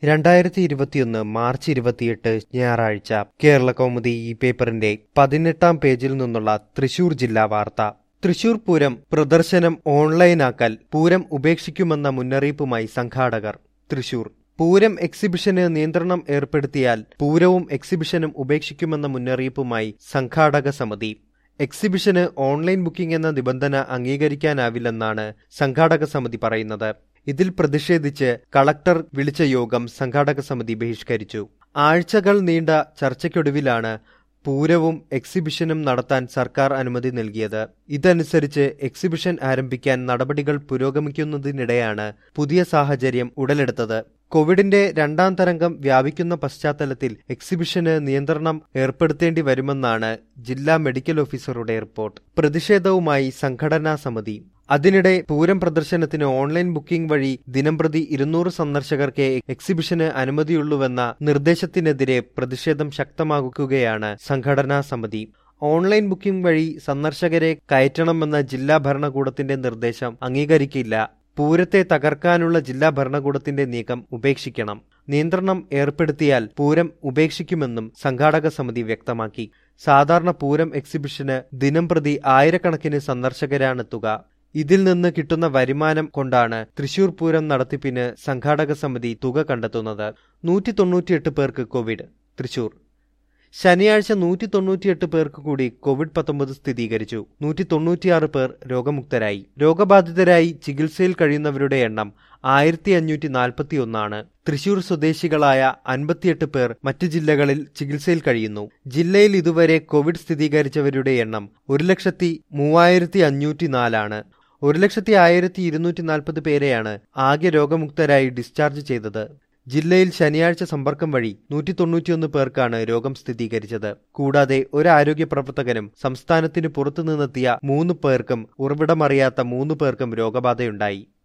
രണ്ടായിരത്തി ഇരുപത്തിയൊന്ന് മാർച്ച് ഇരുപത്തിയെട്ട് ഞായറാഴ്ച കേരള കൗമുദി ഈ പേപ്പറിന്റെ പതിനെട്ടാം പേജിൽ നിന്നുള്ള തൃശൂർ ജില്ലാ വാർത്ത തൃശൂർ പൂരം പ്രദർശനം ഓൺലൈനാക്കൽ പൂരം ഉപേക്ഷിക്കുമെന്ന മുന്നറിയിപ്പുമായി സംഘാടകർ തൃശൂർ പൂരം എക്സിബിഷന് നിയന്ത്രണം ഏർപ്പെടുത്തിയാൽ പൂരവും എക്സിബിഷനും ഉപേക്ഷിക്കുമെന്ന മുന്നറിയിപ്പുമായി സംഘാടക സമിതി എക്സിബിഷന് ഓൺലൈൻ ബുക്കിംഗ് എന്ന നിബന്ധന അംഗീകരിക്കാനാവില്ലെന്നാണ് സംഘാടക സമിതി പറയുന്നത് ഇതിൽ പ്രതിഷേധിച്ച് കളക്ടർ വിളിച്ച യോഗം സംഘാടക സമിതി ബഹിഷ്കരിച്ചു ആഴ്ചകൾ നീണ്ട ചർച്ചയ്ക്കൊടുവിലാണ് പൂരവും എക്സിബിഷനും നടത്താൻ സർക്കാർ അനുമതി നൽകിയത് ഇതനുസരിച്ച് എക്സിബിഷൻ ആരംഭിക്കാൻ നടപടികൾ പുരോഗമിക്കുന്നതിനിടെയാണ് പുതിയ സാഹചര്യം ഉടലെടുത്തത് കോവിഡിന്റെ രണ്ടാം തരംഗം വ്യാപിക്കുന്ന പശ്ചാത്തലത്തിൽ എക്സിബിഷന് നിയന്ത്രണം ഏർപ്പെടുത്തേണ്ടി വരുമെന്നാണ് ജില്ലാ മെഡിക്കൽ ഓഫീസറുടെ റിപ്പോർട്ട് പ്രതിഷേധവുമായി സംഘടനാ സമിതി അതിനിടെ പൂരം പ്രദർശനത്തിന് ഓൺലൈൻ ബുക്കിംഗ് വഴി ദിനംപ്രതി ഇരുന്നൂറ് സന്ദർശകർക്കേ എക്സിബിഷന് അനുമതിയുള്ളൂവെന്ന നിർദ്ദേശത്തിനെതിരെ പ്രതിഷേധം ശക്തമാക്കുകയാണ് സംഘടനാ സമിതി ഓൺലൈൻ ബുക്കിംഗ് വഴി സന്ദർശകരെ കയറ്റണമെന്ന ജില്ലാ ഭരണകൂടത്തിന്റെ നിർദ്ദേശം അംഗീകരിക്കില്ല പൂരത്തെ തകർക്കാനുള്ള ജില്ലാ ഭരണകൂടത്തിന്റെ നീക്കം ഉപേക്ഷിക്കണം നിയന്ത്രണം ഏർപ്പെടുത്തിയാൽ പൂരം ഉപേക്ഷിക്കുമെന്നും സംഘാടക സമിതി വ്യക്തമാക്കി സാധാരണ പൂരം എക്സിബിഷന് ദിനംപ്രതി ആയിരക്കണക്കിന് സന്ദർശകരാണെത്തുക ഇതിൽ നിന്ന് കിട്ടുന്ന വരുമാനം കൊണ്ടാണ് തൃശൂർ പൂരം നടത്തിപ്പിന് സംഘാടക സമിതി തുക കണ്ടെത്തുന്നത് നൂറ്റി തൊണ്ണൂറ്റിയെട്ട് പേർക്ക് കോവിഡ് തൃശൂർ ശനിയാഴ്ച നൂറ്റി തൊണ്ണൂറ്റിയെട്ട് പേർക്ക് കൂടി കോവിഡ് പത്തൊമ്പത് സ്ഥിരീകരിച്ചു നൂറ്റി തൊണ്ണൂറ്റിയാറ് പേർ രോഗമുക്തരായി രോഗബാധിതരായി ചികിത്സയിൽ കഴിയുന്നവരുടെ എണ്ണം ആയിരത്തി അഞ്ഞൂറ്റി നാൽപ്പത്തി ഒന്നാണ് തൃശൂർ സ്വദേശികളായ അൻപത്തിയെട്ട് പേർ മറ്റു ജില്ലകളിൽ ചികിത്സയിൽ കഴിയുന്നു ജില്ലയിൽ ഇതുവരെ കോവിഡ് സ്ഥിരീകരിച്ചവരുടെ എണ്ണം ഒരു ലക്ഷത്തി മൂവായിരത്തി അഞ്ഞൂറ്റി നാലാണ് ഒരു ലക്ഷത്തി ആയിരത്തി ഇരുന്നൂറ്റി നാൽപ്പത് പേരെയാണ് ആകെ രോഗമുക്തരായി ഡിസ്ചാർജ് ചെയ്തത് ജില്ലയിൽ ശനിയാഴ്ച സമ്പർക്കം വഴി നൂറ്റി തൊണ്ണൂറ്റിയൊന്ന് പേർക്കാണ് രോഗം സ്ഥിരീകരിച്ചത് കൂടാതെ ഒരു ആരോഗ്യ പ്രവർത്തകനും സംസ്ഥാനത്തിന് പുറത്തുനിന്നെത്തിയ മൂന്ന് പേർക്കും ഉറവിടമറിയാത്ത മൂന്ന് പേർക്കും രോഗബാധയുണ്ടായി